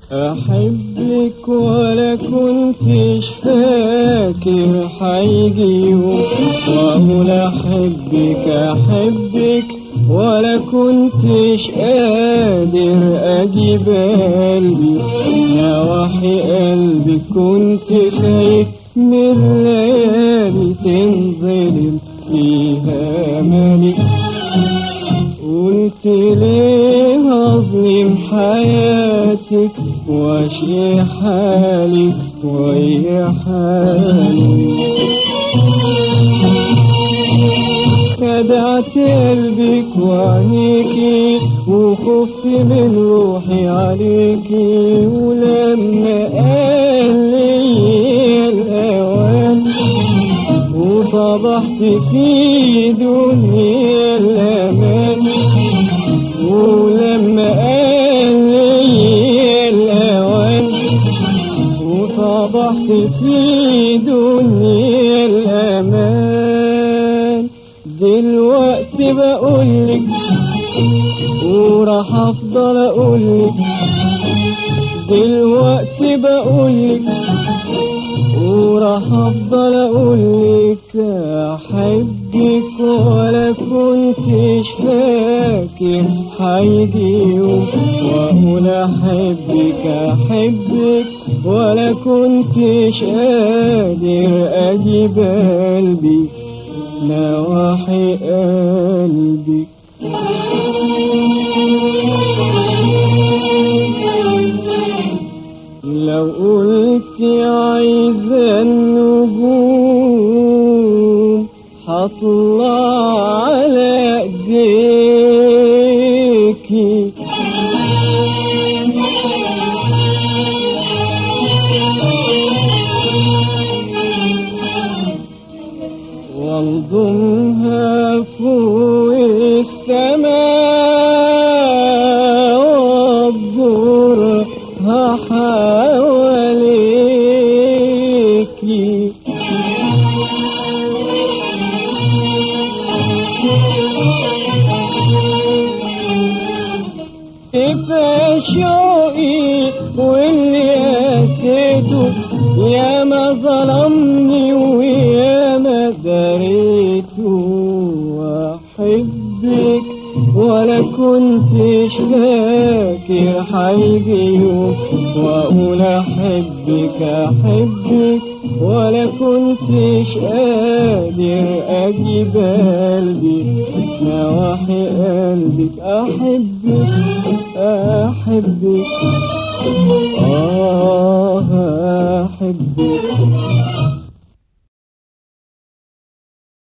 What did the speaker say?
أحبك ولا كنتش فاكر حيجي يوم وأقول أحبك أحبك ولا كنتش قادر أجيب قلبي نواحي قلبي كنت خايف من ليالي تنظلم فيها مالي قلت ليه أظلم حياتك واشقي حالي ويا حالي خدعت قلبك وعينيكي وخفت من روحي عليكي ولما قال لي الأوان وصبحت في دنيا الأمان ولما قال لي الأوان وصبحت في دنيا الأمان دلوقتي بقولك وراح افضل اقولك دلوقتي بقولك وراح افضل اقولك احبك ولا كنتش فاكر هيجي يوم واقول احبك احبك ولا كنتش قادر اجيب قلبي نواحي قلبي لو قلت عايزة النجوم هطلع على ايديكي وانظمها فوق السماء واجبرها حواليكي كفاية شوقي واللي قسيته يا ما ظلمني ويا ما دريته واحبك ولا كنتش فاكر هيجي يوم واقول احبك احبك ولا كنتش قادر اجيب قلبي نواحي قلبك احبك احبك آه أحبك